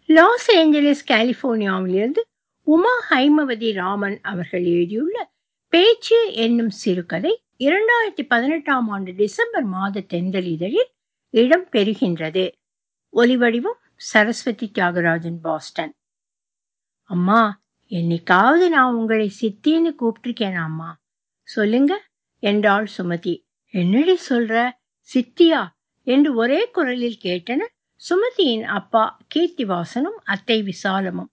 loss Angeles கலிபோர்னியாவிலிருந்து உமா ஹைமவதி ராமன் அவர்கள் எழுதியுள்ள பேச்சு என்னும் சிறுகதை இரண்டாயிரத்தி பதினெட்டாம் ஆண்டு டிசம்பர் மாத தென்றல் இதழில் இடம் பெறுகின்றது ஒலிவடிவம் சரஸ்வதி தியாகராஜன் பாஸ்டன் அம்மா என்னைக்காவது நான் உங்களை சித்தின்னு கூப்பிட்டிருக்கேனா அம்மா சொல்லுங்க என்றாள் சுமதி என்னடி சொல்ற சித்தியா என்று ஒரே குரலில் கேட்டனர் சுமதியின் அப்பா கீர்த்திவாசனும் அத்தை விசாலமும்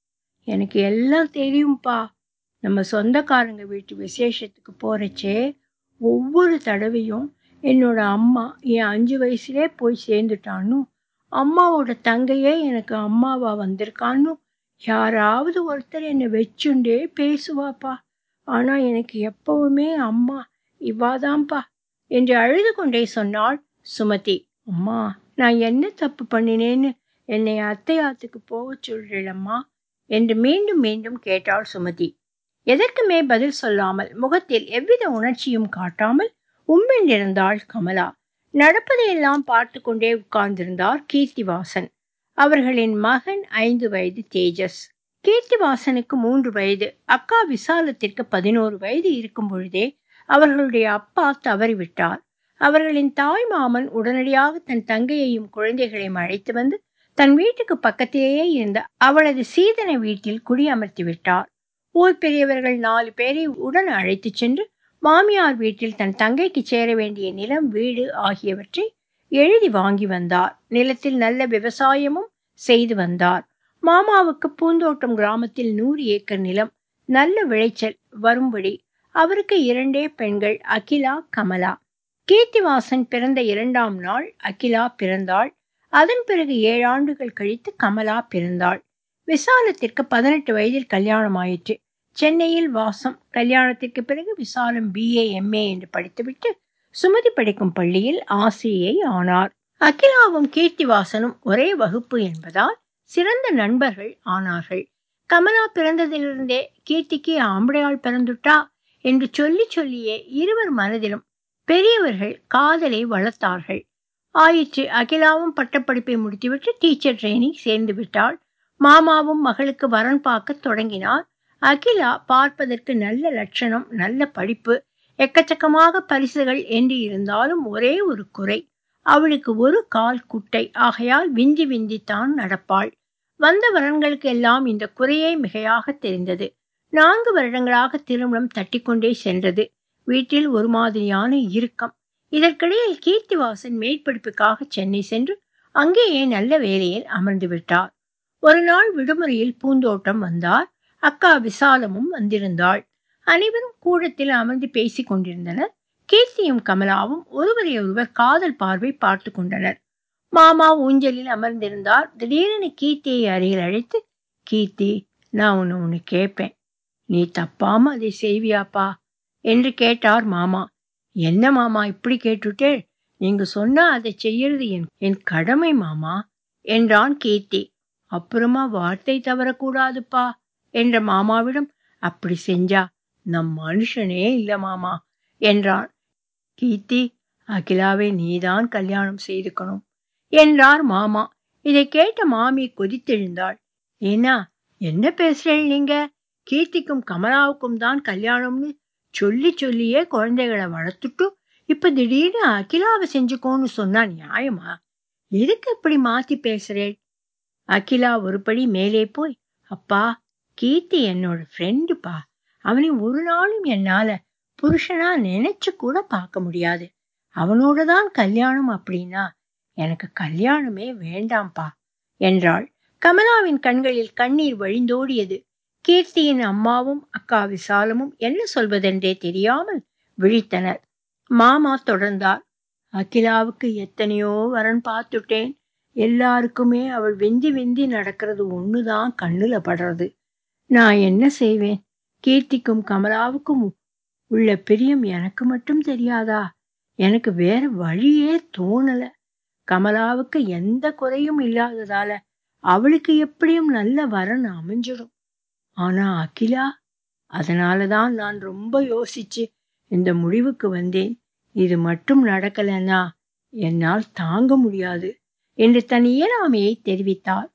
எனக்கு எல்லாம் தெரியும்பா நம்ம சொந்தக்காரங்க வீட்டு விசேஷத்துக்கு போறச்சே ஒவ்வொரு தடவையும் என்னோட அம்மா என் அஞ்சு வயசுலே போய் சேர்ந்துட்டான்னு அம்மாவோட தங்கையே எனக்கு அம்மாவா வந்திருக்கான்னு யாராவது ஒருத்தர் என்னை வச்சுண்டே பேசுவாப்பா ஆனா எனக்கு எப்பவுமே அம்மா இவாதான்ப்பா என்று அழுது கொண்டே சொன்னாள் சுமதி அம்மா நான் என்ன தப்பு பண்ணினேன்னு என்னை அத்தையாத்துக்கு போக சொல்றேளம்மா என்று மீண்டும் மீண்டும் கேட்டாள் சுமதி எதற்குமே பதில் சொல்லாமல் முகத்தில் எவ்வித உணர்ச்சியும் காட்டாமல் உம்மென்றிருந்தாள் கமலா நடப்பதையெல்லாம் பார்த்து கொண்டே உட்கார்ந்திருந்தார் கீர்த்திவாசன் அவர்களின் மகன் ஐந்து வயது தேஜஸ் கீர்த்திவாசனுக்கு மூன்று வயது அக்கா விசாலத்திற்கு பதினோரு வயது இருக்கும் பொழுதே அவர்களுடைய அப்பா தவறிவிட்டார் அவர்களின் தாய் மாமன் உடனடியாக தன் தங்கையையும் குழந்தைகளையும் அழைத்து வந்து தன் வீட்டுக்கு பக்கத்திலேயே இருந்த அவளது சீதன வீட்டில் குடியமர்த்தி விட்டார் ஊர் பெரியவர்கள் நாலு பேரை உடன் அழைத்துச் சென்று மாமியார் வீட்டில் தன் தங்கைக்கு சேர வேண்டிய நிலம் வீடு ஆகியவற்றை எழுதி வாங்கி வந்தார் நிலத்தில் நல்ல விவசாயமும் செய்து வந்தார் மாமாவுக்கு பூந்தோட்டம் கிராமத்தில் நூறு ஏக்கர் நிலம் நல்ல விளைச்சல் வரும்படி அவருக்கு இரண்டே பெண்கள் அகிலா கமலா கீர்த்திவாசன் பிறந்த இரண்டாம் நாள் அகிலா பிறந்தாள் அதன் பிறகு ஏழு ஆண்டுகள் கழித்து கமலா பிறந்தாள் விசாலத்திற்கு பதினெட்டு வயதில் கல்யாணம் ஆயிற்று சென்னையில் வாசம் கல்யாணத்திற்கு பிறகு விசாலம் பிஏ எம்ஏ என்று படித்துவிட்டு சுமதி படிக்கும் பள்ளியில் ஆசிரியை ஆனார் அகிலாவும் கீர்த்திவாசனும் ஒரே வகுப்பு என்பதால் சிறந்த நண்பர்கள் ஆனார்கள் கமலா பிறந்ததிலிருந்தே கீர்த்திக்கு ஆம்படையாள் பிறந்துட்டா என்று சொல்லி சொல்லியே இருவர் மனதிலும் பெரியவர்கள் காதலை வளர்த்தார்கள் ஆயிற்று அகிலாவும் பட்டப்படிப்பை முடித்துவிட்டு டீச்சர் ட்ரைனிங் சேர்ந்து விட்டாள் மாமாவும் மகளுக்கு வரன் பார்க்க தொடங்கினார் அகிலா பார்ப்பதற்கு நல்ல லட்சணம் நல்ல படிப்பு எக்கச்சக்கமாக பரிசுகள் என்று இருந்தாலும் ஒரே ஒரு குறை அவளுக்கு ஒரு கால் குட்டை ஆகையால் விந்தி விந்தித்தான் நடப்பாள் வந்த வரன்களுக்கு எல்லாம் இந்த குறையே மிகையாக தெரிந்தது நான்கு வருடங்களாக திருமணம் தட்டிக்கொண்டே சென்றது வீட்டில் ஒரு மாதிரியான இறுக்கம் இதற்கிடையில் கீர்த்திவாசன் மேற்படிப்புக்காக சென்னை சென்று அங்கேயே நல்ல வேலையில் அமர்ந்து விட்டார் ஒரு நாள் விடுமுறையில் பூந்தோட்டம் வந்தார் அக்கா விசாலமும் வந்திருந்தாள் அனைவரும் கூடத்தில் அமர்ந்து பேசிக் கொண்டிருந்தனர் கீர்த்தியும் கமலாவும் ஒருவரை ஒருவர் காதல் பார்வை பார்த்து கொண்டனர் மாமா ஊஞ்சலில் அமர்ந்திருந்தார் திடீரென கீர்த்தியை அருகில் அழைத்து கீர்த்தி நான் உன்னை ஒன்று கேட்பேன் நீ தப்பாம அதை செய்வியாப்பா என்று கேட்டார் மாமா என்ன மாமா இப்படி கேட்டுட்டே நீங்க சொன்னா அதை செய்யறது என் என் கடமை மாமா என்றான் கீர்த்தி அப்புறமா வார்த்தை தவறக்கூடாதுப்பா என்ற மாமாவிடம் அப்படி செஞ்சா நம் மனுஷனே இல்ல மாமா என்றான் கீர்த்தி அகிலாவை நீதான் கல்யாணம் செய்துக்கணும் என்றார் மாமா இதை கேட்ட மாமி கொதித்தெழுந்தாள் ஏன்னா என்ன பேசுறேன் நீங்க கீர்த்திக்கும் கமலாவுக்கும் தான் கல்யாணம்னு சொல்லி சொல்லியே குழந்தைகளை வளர்த்துட்டு இப்ப திடீர்னு அகிலாவை செஞ்சுக்கோன்னு சொன்னா நியாயமா எதுக்கு இப்படி மாத்தி பேசுறேன் அகிலா ஒருபடி மேலே போய் அப்பா கீர்த்தி என்னோட ஃப்ரெண்டுப்பா அவனை ஒரு நாளும் என்னால புருஷனா நினைச்சு கூட பார்க்க முடியாது அவனோட தான் கல்யாணம் அப்படின்னா எனக்கு கல்யாணமே வேண்டாம்ப்பா என்றாள் கமலாவின் கண்களில் கண்ணீர் வழிந்தோடியது கீர்த்தியின் அம்மாவும் அக்கா விசாலமும் என்ன சொல்வதென்றே தெரியாமல் விழித்தனர் மாமா தொடர்ந்தார் அகிலாவுக்கு எத்தனையோ வரன் பார்த்துட்டேன் எல்லாருக்குமே அவள் வெந்தி வெந்தி நடக்கிறது ஒண்ணுதான் கண்ணுல படுறது நான் என்ன செய்வேன் கீர்த்திக்கும் கமலாவுக்கும் உள்ள பிரியம் எனக்கு மட்டும் தெரியாதா எனக்கு வேற வழியே தோணல கமலாவுக்கு எந்த குறையும் இல்லாததால அவளுக்கு எப்படியும் நல்ல வரன் அமைஞ்சிடும் ஆனா அகிலா அதனாலதான் நான் ரொம்ப யோசிச்சு இந்த முடிவுக்கு வந்தேன் இது மட்டும் நடக்கலன்னா என்னால் தாங்க முடியாது என்று தன் இயலாமையை தெரிவித்தார்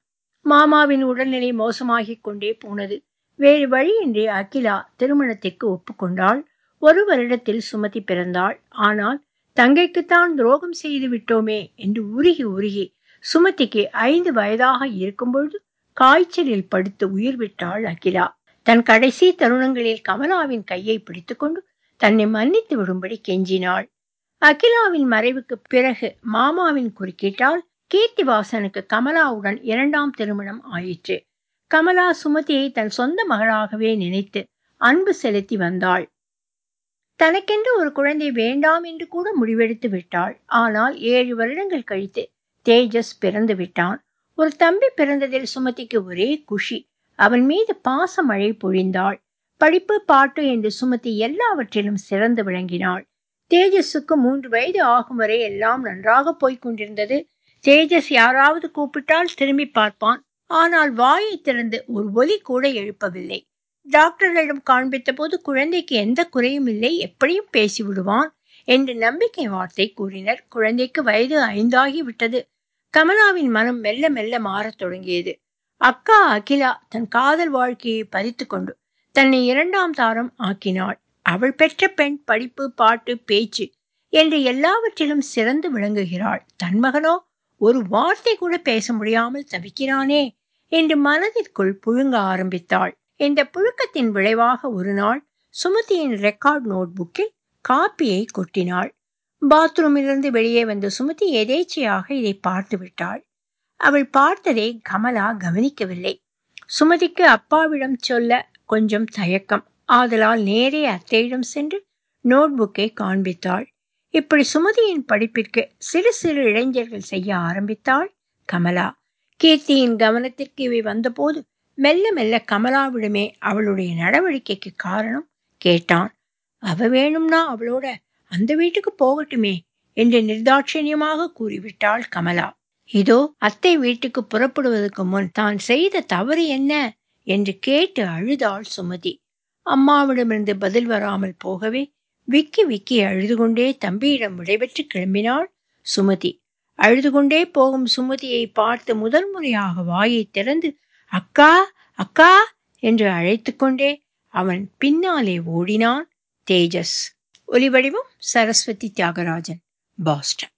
மாமாவின் உடல்நிலை மோசமாகிக் கொண்டே போனது வேறு வழியின்றி அகிலா திருமணத்திற்கு ஒப்புக்கொண்டாள் ஒரு வருடத்தில் சுமதி பிறந்தாள் ஆனால் தங்கைக்குத்தான் துரோகம் செய்து விட்டோமே என்று உருகி உருகி சுமதிக்கு ஐந்து வயதாக இருக்கும்பொழுது காய்ச்சலில் படுத்து உயிர் விட்டாள் அகிலா தன் கடைசி தருணங்களில் கமலாவின் கையை பிடித்துக்கொண்டு தன்னை மன்னித்து விடும்படி கெஞ்சினாள் அகிலாவின் மறைவுக்கு பிறகு மாமாவின் குறுக்கீட்டால் கீர்த்திவாசனுக்கு கமலாவுடன் இரண்டாம் திருமணம் ஆயிற்று கமலா சுமதியை தன் சொந்த மகளாகவே நினைத்து அன்பு செலுத்தி வந்தாள் தனக்கென்று ஒரு குழந்தை வேண்டாம் என்று கூட முடிவெடுத்து விட்டாள் ஆனால் ஏழு வருடங்கள் கழித்து தேஜஸ் பிறந்து விட்டான் ஒரு தம்பி பிறந்ததில் சுமதிக்கு ஒரே குஷி அவன் மீது பாச மழை பொழிந்தாள் படிப்பு பாட்டு என்று சுமதி எல்லாவற்றிலும் சிறந்து விளங்கினாள் தேஜஸுக்கு மூன்று வயது ஆகும் வரை எல்லாம் நன்றாக போய்க் கொண்டிருந்தது தேஜஸ் யாராவது கூப்பிட்டால் திரும்பி பார்ப்பான் ஆனால் வாயை திறந்து ஒரு ஒலி கூட எழுப்பவில்லை டாக்டர்களிடம் காண்பித்த போது குழந்தைக்கு எந்த குறையும் இல்லை எப்படியும் பேசி விடுவான் என்று நம்பிக்கை வார்த்தை கூறினர் குழந்தைக்கு வயது ஐந்தாகி விட்டது கமலாவின் மனம் மெல்ல மெல்ல மாறத் தொடங்கியது அக்கா அகிலா தன் காதல் வாழ்க்கையை பறித்து கொண்டு தன்னை இரண்டாம் தாரம் ஆக்கினாள் அவள் பெற்ற பெண் படிப்பு பாட்டு பேச்சு என்று எல்லாவற்றிலும் சிறந்து விளங்குகிறாள் தன் மகனோ ஒரு வார்த்தை கூட பேச முடியாமல் தவிக்கிறானே என்று மனதிற்குள் புழுங்க ஆரம்பித்தாள் இந்த புழுக்கத்தின் விளைவாக ஒரு நாள் சுமதியின் ரெக்கார்ட் நோட் புக்கில் காப்பியை கொட்டினாள் பாத்ரூமிலிருந்து வெளியே வந்த சுமதி எதேச்சையாக இதை பார்த்து விட்டாள் அவள் பார்த்ததை கமலா கவனிக்கவில்லை சுமதிக்கு அப்பாவிடம் சொல்ல கொஞ்சம் தயக்கம் ஆதலால் நேரே அத்தையிடம் சென்று நோட் புக்கை காண்பித்தாள் இப்படி சுமதியின் படிப்பிற்கு சிறு சிறு இளைஞர்கள் செய்ய ஆரம்பித்தாள் கமலா கீர்த்தியின் கவனத்திற்கு இவை வந்தபோது மெல்ல மெல்ல கமலாவிடமே அவளுடைய நடவடிக்கைக்கு காரணம் கேட்டான் அவ வேணும்னா அவளோட அந்த வீட்டுக்கு போகட்டுமே என்று நிர்தாட்சணியமாக கூறிவிட்டாள் கமலா இதோ அத்தை வீட்டுக்கு புறப்படுவதற்கு முன் தான் செய்த தவறு என்ன என்று கேட்டு அழுதாள் சுமதி அம்மாவிடமிருந்து பதில் வராமல் போகவே விக்கி விக்கி அழுது கொண்டே தம்பியிடம் விடைபெற்று கிளம்பினாள் சுமதி அழுது கொண்டே போகும் சுமதியை பார்த்து முதல் முறையாக வாயை திறந்து அக்கா அக்கா என்று அழைத்து கொண்டே அவன் பின்னாலே ஓடினான் தேஜஸ் ஒலிவடிவம் சரஸ்வதி தியாகராஜன் பாஸ்டன்